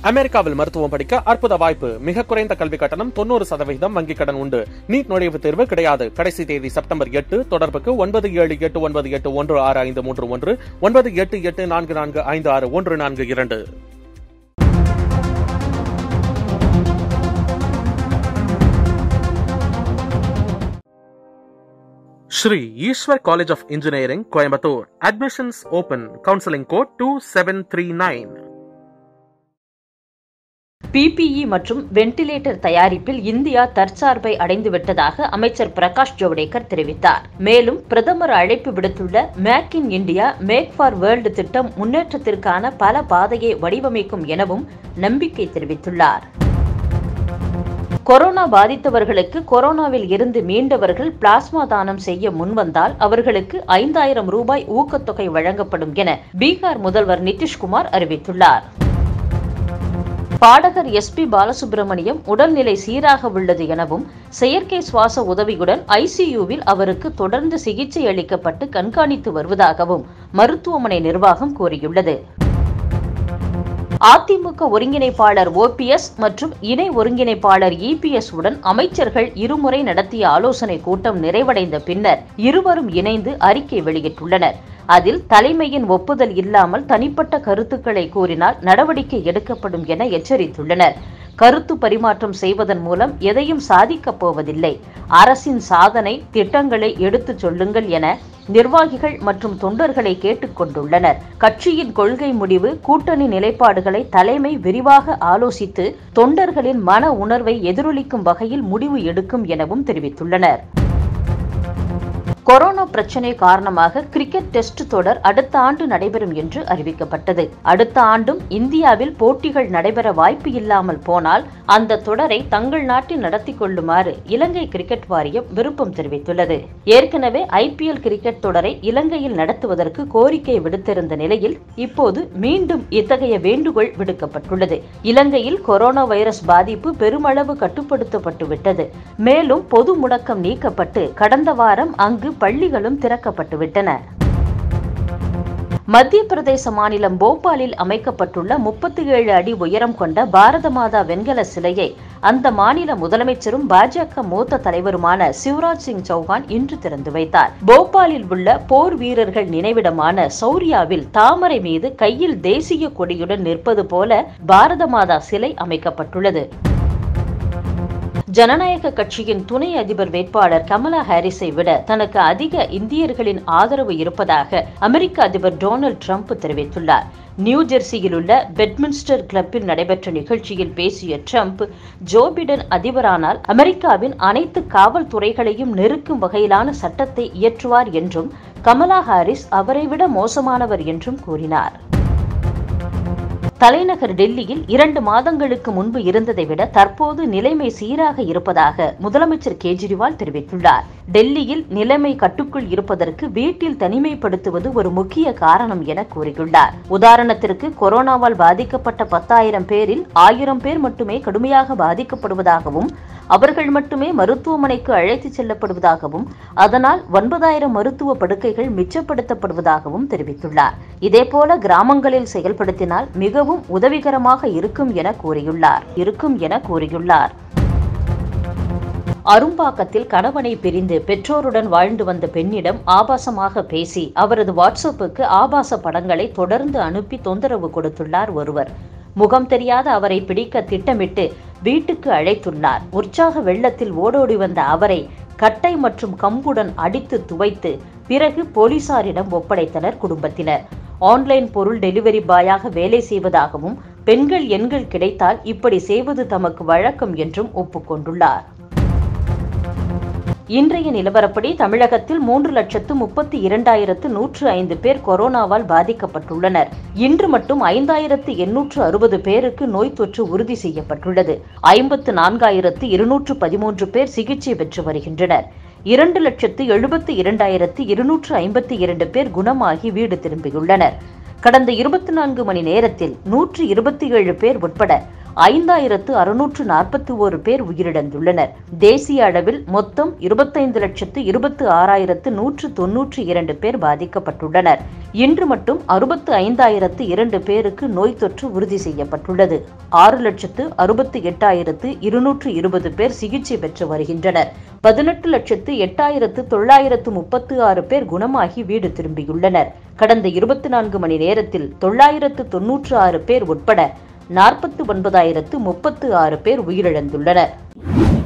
அமெரிக்காவில் மருத்துவம் படிக்க அற்புத வாய்ப்பு மிக குறைந்த கல்வி கட்டணம் தொண்ணூறு சதவீதம் வங்கிக் கடன் உண்டு நீட் நுழைவுத் தேர்வு கிடையாது கடைசி தேதி செப்டம்பர் எட்டு தொடர்புக்கு ஒன்பது ஏழு எட்டு ஒன்பது எட்டு ஒன்று ஆறு ஐந்து மூன்று ஒன்று ஒன்பது எட்டு எட்டு நான்கு நான்கு ஐந்து ஆறு ஒன்று நான்கு இரண்டு Sri Eshwar college of engineering Coimbatore admissions open counselling code two seven three nine PPE மற்றும் வென்டிலேட்டர் தயாரிப்பில் இந்தியா தற்சார்பை அடைந்துவிட்டதாக அமைச்சர் பிரகாஷ் ஜவடேகர் தெரிவித்தார் மேலும் பிரதமர் அழைப்பு விடுத்துள்ள make in India make for world திட்டம் முன்னேற்றத்திற்கான பல பாதையை வடிவமைக்கும் எனவும் நம்பிக்கை தெரிவித்துள்ளார் கொரோனா பாதித்தவர்களுக்கு கொரோனாவில் இருந்து மீண்டவர்கள் பிளாஸ்மா தானம் செய்ய முன்வந்தால் அவர்களுக்கு ஐந்தாயிரம் ரூபாய் ஊக்கத்தொகை வழங்கப்படும் என பீகார் முதல்வர் நிதிஷ்குமார் அறிவித்துள்ளார் பாடகர் எஸ் பி பாலசுப்ரமணியம் உடல்நிலை சீராக உள்ளது எனவும் செயற்கை சுவாச உதவியுடன் ஐசியூவில் அவருக்கு தொடர்ந்து சிகிச்சை அளிக்கப்பட்டு கண்காணித்து வருவதாகவும் மருத்துவமனை நிர்வாகம் கூறியுள்ளது அதிமுக ஒருங்கிணைப்பாளர் ஓபிஎஸ் மற்றும் இணை ஒருங்கிணைப்பாளர் இபிஎஸ் உடன் அமைச்சர்கள் இருமுறை நடத்திய ஆலோசனை கூட்டம் நிறைவடைந்த பின்னர் இருவரும் இணைந்து அறிக்கை வெளியிட்டுள்ளனர் அதில் தலைமையின் ஒப்புதல் இல்லாமல் தனிப்பட்ட கருத்துக்களை கூறினால் நடவடிக்கை எடுக்கப்படும் என எச்சரித்துள்ளனர் கருத்து பரிமாற்றம் செய்வதன் மூலம் எதையும் சாதிக்கப் போவதில்லை அரசின் சாதனை திட்டங்களை எடுத்துச் சொல்லுங்கள் என நிர்வாகிகள் மற்றும் தொண்டர்களை கேட்டுக்கொண்டுள்ளனர் கட்சியின் கொள்கை முடிவு கூட்டணி நிலைப்பாடுகளை தலைமை விரிவாக ஆலோசித்து தொண்டர்களின் மன உணர்வை எதிரொலிக்கும் வகையில் முடிவு எடுக்கும் எனவும் தெரிவித்துள்ளனர் கொரோனா பிரச்சினை காரணமாக கிரிக்கெட் டெஸ்ட் தொடர் அடுத்த ஆண்டு நடைபெறும் என்று அறிவிக்கப்பட்டது அடுத்த ஆண்டும் இந்தியாவில் போட்டிகள் நடைபெற வாய்ப்பு இல்லாமல் போனால் அந்த தொடரை தங்கள் நாட்டில் நடத்தி கொள்ளுமாறு இலங்கை கிரிக்கெட் வாரியம் விருப்பம் தெரிவித்துள்ளது ஏற்கனவே ஐபிஎல் கிரிக்கெட் தொடரை இலங்கையில் நடத்துவதற்கு கோரிக்கை விடுத்திருந்த நிலையில் இப்போது மீண்டும் இத்தகைய வேண்டுகோள் விடுக்கப்பட்டுள்ளது இலங்கையில் கொரோனா வைரஸ் பாதிப்பு பெருமளவு கட்டுப்படுத்தப்பட்டு விட்டது மேலும் பொது முடக்கம் நீக்கப்பட்டு கடந்த வாரம் அங்கு பள்ளிகளும் திறக்கப்பட்டுவிட்டன மத்திய பிரதேச மாநிலம் போபாலில் அமைக்கப்பட்டுள்ள முப்பத்தி ஏழு அடி உயரம் கொண்ட பாரத மாதா வெண்கல சிலையை அந்த மாநில முதலமைச்சரும் பாஜக மூத்த தலைவருமான சிவராஜ் சிங் சௌஹான் இன்று திறந்து வைத்தார் போபாலில் உள்ள போர் வீரர்கள் நினைவிடமான சௌரியாவில் தாமரை மீது கையில் தேசிய கொடியுடன் நிற்பது போல பாரத மாதா சிலை அமைக்கப்பட்டுள்ளது ஜனநாயக கட்சியின் துணை அதிபர் வேட்பாளர் கமலா ஹாரிஸை விட தனக்கு அதிக இந்தியர்களின் ஆதரவு இருப்பதாக அமெரிக்க அதிபர் டொனால்டு ட்ரம்ப் தெரிவித்துள்ளார் நியூ ஜெர்சியில் உள்ள பெட்மின்ஸ்டர் கிளப்பில் நடைபெற்ற நிகழ்ச்சியில் பேசிய ட்ரம்ப் ஜோ பிடன் அதிபரானால் அமெரிக்காவின் அனைத்து காவல்துறைகளையும் நெருக்கும் வகையிலான சட்டத்தை இயற்றுவார் என்றும் கமலா ஹாரிஸ் அவரை விட மோசமானவர் என்றும் கூறினார் தலைநகர் டெல்லியில் இரண்டு மாதங்களுக்கு முன்பு இருந்ததை விட தற்போது நிலைமை சீராக இருப்பதாக முதலமைச்சர் கேஜ்ரிவால் தெரிவித்துள்ளார் டெல்லியில் நிலைமை கட்டுக்குள் இருப்பதற்கு வீட்டில் தனிமைப்படுத்துவது ஒரு முக்கிய காரணம் என கூறியுள்ளார் உதாரணத்திற்கு கொரோனாவால் பாதிக்கப்பட்ட பத்தாயிரம் பேரில் ஆயிரம் பேர் மட்டுமே கடுமையாக பாதிக்கப்படுவதாகவும் அவர்கள் மட்டுமே மருத்துவமனைக்கு அழைத்துச் செல்லப்படுவதாகவும் அதனால் ஒன்பதாயிரம் மருத்துவ படுக்கைகள் மிச்சப்படுத்தப்படுவதாகவும் தெரிவித்துள்ளார் இதேபோல கிராமங்களில் செயல்படுத்தினால் மிகவும் உதவிகரமாக இருக்கும் என கூறியுள்ளார் இருக்கும் என கூறியுள்ளார் அரும்பாக்கத்தில் கணவனை பிரிந்து பெற்றோருடன் வாழ்ந்து வந்த பெண்ணிடம் ஆபாசமாக பேசி அவரது வாட்ஸ்அப்புக்கு ஆபாச படங்களை தொடர்ந்து அனுப்பி தொந்தரவு கொடுத்துள்ளார் ஒருவர் முகம் தெரியாத அவரை பிடிக்க திட்டமிட்டு வீட்டுக்கு அழைத்துள்ளார் உற்சாக வெள்ளத்தில் ஓடோடி வந்த அவரை கட்டை மற்றும் கம்புடன் அடித்து துவைத்து பிறகு போலீசாரிடம் ஒப்படைத்தனர் குடும்பத்தினர் ஆன்லைன் பொருள் டெலிவரி பாயாக வேலை செய்வதாகவும் பெண்கள் எண்கள் கிடைத்தால் இப்படி செய்வது தமக்கு வழக்கம் என்றும் ஒப்புக்கொண்டுள்ளார் இன்றைய நிலவரப்படி தமிழகத்தில் மூன்று லட்சத்து முப்பத்தி இரண்டாயிரத்து நூற்று ஐந்து பேர் கொரோனாவால் பாதிக்கப்பட்டுள்ளனர் இன்று மட்டும் ஐந்தாயிரத்து எண்ணூற்று அறுபது பேருக்கு நோய் தொற்று உறுதி செய்யப்பட்டுள்ளது ஐம்பத்து நான்காயிரத்து இருநூற்று பதிமூன்று பேர் சிகிச்சை பெற்று வருகின்றனர் இரண்டு லட்சத்து எழுபத்து இரண்டாயிரத்து இருநூற்று ஐம்பத்தி இரண்டு பேர் குணமாகி வீடு திரும்பியுள்ளனர் கடந்த இருபத்தி நான்கு மணி நேரத்தில் நூற்று இருபத்தி ஏழு பேர் உட்பட ஐந்தாயிரத்து அறுநூற்று நாற்பத்தி ஒரு பேர் உயிரிழந்துள்ளனர் தேசிய அளவில் மொத்தம் இருபத்தைந்து லட்சத்து இருபத்து ஆறாயிரத்து நூற்று தொன்னூற்றி இரண்டு பேர் பாதிக்கப்பட்டுள்ளனர் இன்று மட்டும் அறுபத்து ஐந்தாயிரத்து இரண்டு பேருக்கு நோய் தொற்று உறுதி செய்யப்பட்டுள்ளது ஆறு லட்சத்து அறுபத்து எட்டாயிரத்து இருநூற்று இருபது பேர் சிகிச்சை பெற்று வருகின்றனர் பதினெட்டு லட்சத்து எட்டாயிரத்து தொள்ளாயிரத்து முப்பத்து ஆறு பேர் குணமாகி வீடு திரும்பியுள்ளனர் கடந்த இருபத்தி நான்கு மணி நேரத்தில் தொள்ளாயிரத்து தொன்னூற்று ஆறு பேர் உட்பட நாற்பத்து ஒன்பதாயிரத்து முப்பத்து ஆறு பேர் உயிரிழந்துள்ளனர்